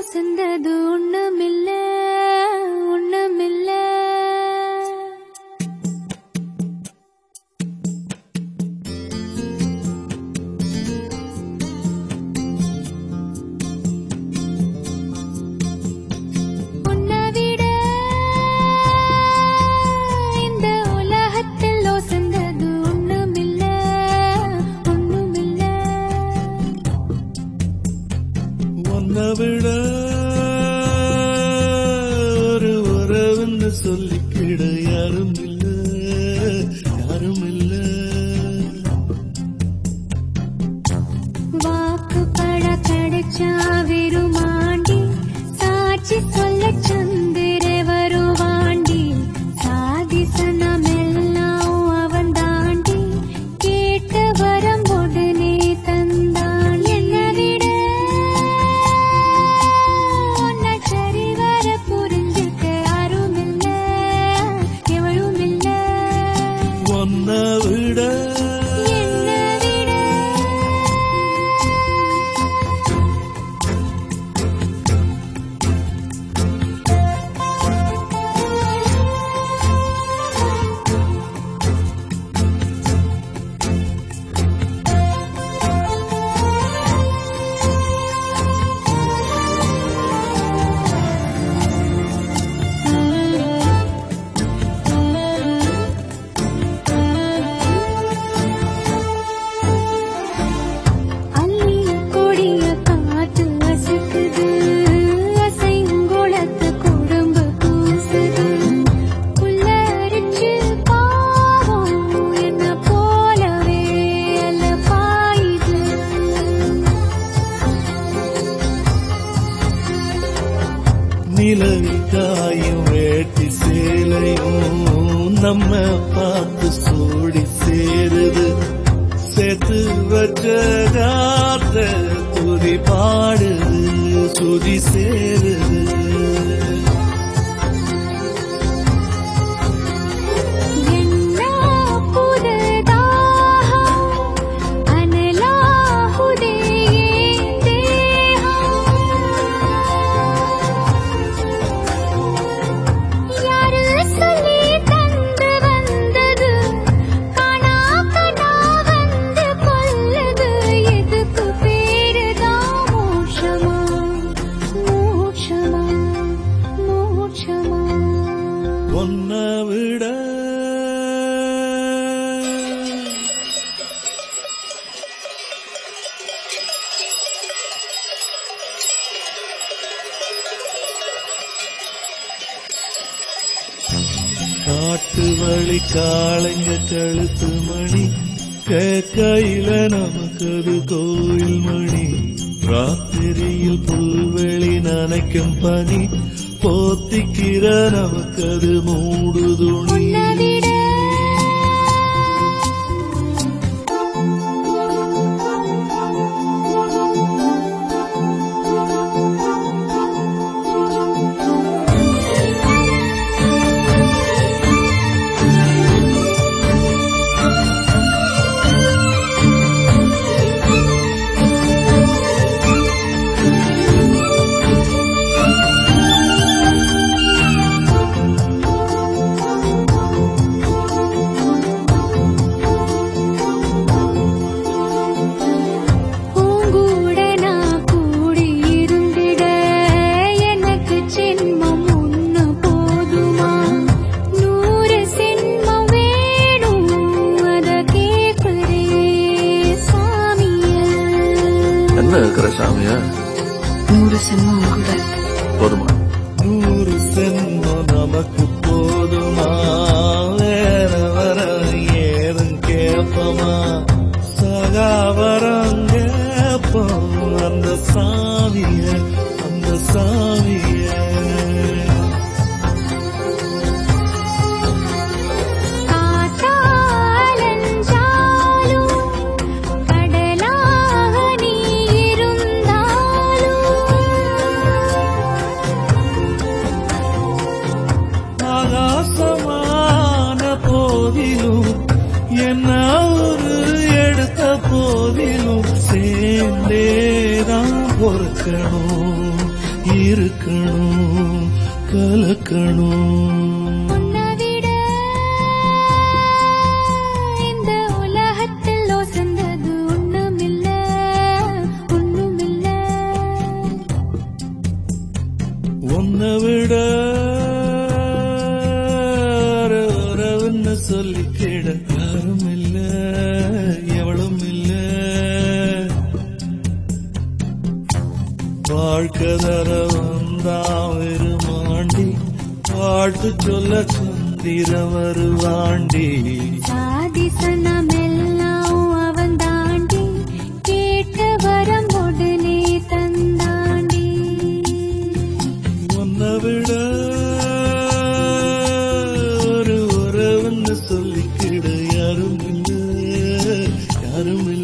ஒசந்தது ஒண்ணுமில்ல ஒண்ணுமில்ல உன்னை விட இந்த உலகத்தில் ஒசந்தது ஒண்ணுமில்ல ஒண்ணுமில்ல உன்னை விட ஒரு உறவுன்னு சொல்லிக்கிட யாரும் இல்ல யாரும் இல்ல வாக்குப்பட கிடைச்சா வெறுமாண்டி சாட்சி சொல்ல சந்திர வருவாண்டி சாதிசனமெல்லாம் அவன் தாண்டி கேட்ட வரம் உடனே தந்தான் என்னை விட உன்னை சரிவர புரிஞ்சுக்க யாரும் இல்ல எவளும் இல்ல உன்னை விட என்னை விட அள்ளி கொடிய காத்து அசக்குது அசைங்குளத்து குடும்பு கூசுது புல்லரிச்சு பாவம் என்ன போலவே அல்ல பாயுது நிலவில் காயும் வேட்டி சேலையும் நம்ம பார்த்து சூடி சேருது சேர்த்து வச்ச காத்த துதி பாடுது சுதி சேருது என்ன புதுதாகம் அனலாகுதே தேகம் யாரு சொல்லி தந்து வந்தது காணா கனா வந்து கொல்லுது எதுக்கு பேருதான் மோட்சமா மோட்சமா மோட்சமா உன்னை விட காட்டு வழி காளைங்க கழுத்து மணி கேக்கையில நமக்கு அது கோயில் மணி ராத்திரியில் புல்வெளி நனைக்கும் பனி போத்திக்கிற நமக்கு அது மூடுதுணி உன்னை விட பூங்கூட நான் கூடி இருந்திட எனக்கு ஜென்மம் ஒண்ணு போதுமா நூறு சென்மம் வேணும் அத கேட்குறே சாமிய என்ன இருக்கிற சாமியா நூறு செம்மம் கூட போதுமா நூறு சென்மம் நமக்கு போதுமா வேற வர ஏதும் கேப்பமா சகாவரம் கேப்போம் அந்த சாமிய அந்த சாமிய காத்தாலஞ்சாலும் கடலாக நீ இருந்தாலும் ஆகாசமான போதிலும் என்ன ஒரு எடுத்த போதிலும் சேர்ந்தேதான் பொறுக்கணும் இருக்கணும் கலக்கணும் உன்னை விட இந்த உலகத்தில் ஒசந்தது ஒண்ணுமில்ல ஒண்ணுமில்ல உன்னை விட ஒரு உறவுன்னு சொல்லிக்கிட யாரும் இல்ல எவளும் இல்ல வாழ்க்கை தர வந்தா வெறுமாண்டி பாட்டு சொல்ல சந்திர வருவாண்டி சாதி சனமெல்லாம் அவன் தாண்டி கேட்டு வரம் உடனே தந்தாண்டி உன்னை விட ஒரு உறவுன்னு சொல்லிக்கிட யாரும் இல்ல யாரும் இல்ல